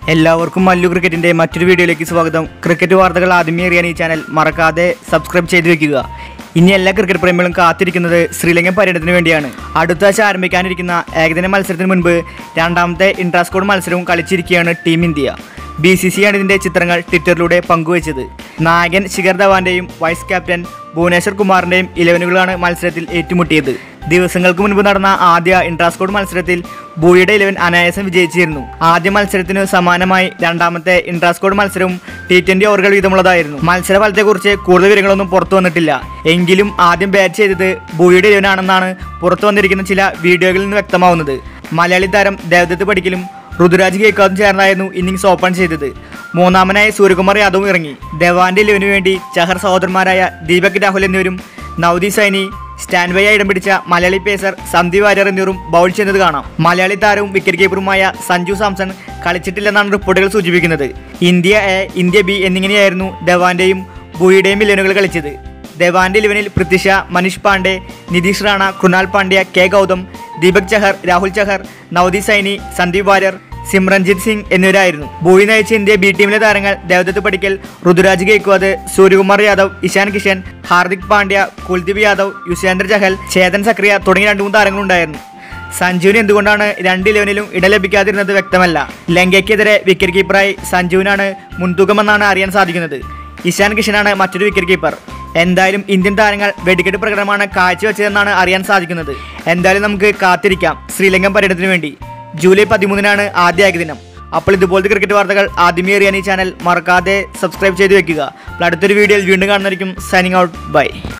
എല്ലാവർക്കും മല്ലു ക്രിക്കറ്റിന്റെ മറ്റൊരു വീഡിയോയിലേക്ക് സ്വാഗതം ക്രിക്കറ്റ് വാർത്തകൾ ആദ്യമേ അറിയാൻ ഈ ചാനൽ മറക്കാതെ സബ്സ്ക്രൈബ് ചെയ്തു വെക്കുക ഇനി എല്ലാ ക്രിക്കറ്റ് പ്രേമികളും കാത്തിരിക്കുന്നത് ശ്രീലങ്കൻ പര്യടനത്തിന് വേണ്ടിയാണ് അടുത്ത ആഴ്ച ആരംഭിക്കാനിരിക്കുന്ന ഏകദിന മത്സരത്തിന് മുൻപ് രണ്ടാമത്തെ ഇൻട്രാസ്കോഡ് മത്സരവും കളിച്ചിരിക്കുകയാണ് team India B C C ആണ് ഇതിന്റെ ചിത്രങ്ങൾ ട്വിറ്ററിലൂടെ പങ്കുവച്ചത് നായകൻ ശിഖർ ധവാന്റെയും വൈസ് ക്യാപ്റ്റൻ ഭുവനേശ്വർ കുമാറിന്റെയും ഇലവനുകളാണ് മത്സരത്തിൽ ഏറ്റുമുട്ടിയത് ദിവസങ്ങൾക്ക് മുൻപ് നടന്ന ആദ്യ ഇൻട്രാസ്കോഡ് മത്സരത്തിൽ ബൂയുടെ ഇലവൻ അനായാസം വിജയിച്ചിരുന്നു ആദ്യ മത്സരത്തിന് സമാനമായി രണ്ടാമത്തെ ഇൻട്രാസ്കോഡ് മത്സരവും ടി ട്വന്റി ഓവറുകൾ വീതമുള്ളതായിരുന്നു മത്സര ഫലത്തെക്കുറിച്ച് കൂടുതൽ വിവരങ്ങളൊന്നും പുറത്തു വന്നിട്ടില്ല എങ്കിലും ആദ്യം ബാറ്റ് ചെയ്തത് ബൂയുടെ ഇലവനാണെന്നാണ് പുറത്തു വന്നിരിക്കുന്ന ചില വീഡിയോകളിൽ നിന്ന് വ്യക്തമാവുന്നത് മലയാളി താരം ദേവദത്ത് പടിക്കലും ഋതുരാജ് കേക്കാതും ചേർന്നായിരുന്നു ഇന്നിംഗ്സ് ഓപ്പൺ ചെയ്തത് മൂന്നാമനായി സൂര്യകുമാർ യാദവും ഇറങ്ങി ധവാന്റെ ഇലവനു വേണ്ടി ചഹർ സഹോദരന്മാരായ ദീപക് രാഹുൽ എന്നിവരും നവദി സൈനി സ്റ്റാൻഡ് ബൈ ഇടം പിടിച്ച മലയാളി പേസർ സന്ദീപ് വാര്യർ എന്നിവരും ബൗൾ ചെയ്യുന്നത് കാണാം മലയാളി താരവും വിക്കറ്റ് കീപ്പറുമായ സഞ്ജു സാംസൺ കളിച്ചിട്ടില്ലെന്നാണ് റിപ്പോർട്ടുകൾ സൂചിപ്പിക്കുന്നത് ഇന്ത്യ എ ഇന്ത്യ ബി എന്നിങ്ങനെയായിരുന്നു ധവാന്റെയും ബുയിയുടെയും ഇലവനുകൾ കളിച്ചത് ധവാന്റെ ഇലവനിൽ പൃഥ്വിഷ മനീഷ് പാണ്ഡെ നിതീഷ് റാണ കൃണാൽ പാണ്ഡ്യ കെ ഗൗതം ദീപക് ചഹർ രാഹുൽ ചഹർ നവദി സൈനി സന്ദീപ് വാര്യർ സിമ്രൻജിത് സിംഗ് എന്നിവരായിരുന്നു ബോയി നയിച്ച ഇന്ത്യ ബി ടീമിലെ താരങ്ങൾ ദേവദത്ത് പടിക്കൽ ഋതുരാജ് ഗേക്വാദ് സൂര്യകുമാർ യാദവ് ഇഷാൻ കിഷൻ ഹാർദിക് പാണ്ഡ്യ കുൽദീപ് യാദവ് യുസ്വേന്ദ്ര ചഹൽ ചേതൻ സക്രിയ തുടങ്ങിയ രണ്ടു മൂന്ന് താരങ്ങളുണ്ടായിരുന്നു സഞ്ജുവിന് എന്തുകൊണ്ടാണ് രണ്ട് ഇലവനിലും ഇട ലഭിക്കാതിരുന്നത് വ്യക്തമല്ല ലങ്കയ്ക്കെതിരെ വിക്കറ്റ് കീപ്പറായി സഞ്ജുവിനാണ് മുൻതൂക്കമെന്നാണ് അറിയാൻ സാധിക്കുന്നത് ഇഷാൻ കിഷനാണ് മറ്റൊരു വിക്കറ്റ് കീപ്പർ എന്തായാലും ഇന്ത്യൻ താരങ്ങൾ വെടിക്കെട്ട് പ്രകടനമാണ് കാഴ്ചവെച്ചതെന്നാണ് അറിയാൻ സാധിക്കുന്നത് എന്തായാലും നമുക്ക് കാത്തിരിക്കാം ശ്രീലങ്കൻ പര്യടനത്തിന് വേണ്ടി ജൂലൈ പതിമൂന്നിനാണ് ആദ്യ ഏകദിനം അപ്പോൾ ഇതുപോലത്തെ ക്രിക്കറ്റ് വാർത്തകൾ ആദ്യമേ അറിയാൻ ഈ ചാനൽ മറക്കാതെ സബ്സ്ക്രൈബ് ചെയ്ത് വെക്കുക അപ്പോൾ അടുത്തൊരു വീഡിയോയിൽ വീണ്ടും കാണുന്നതായിരിക്കും സൈനിങ് ഔട്ട് ബൈ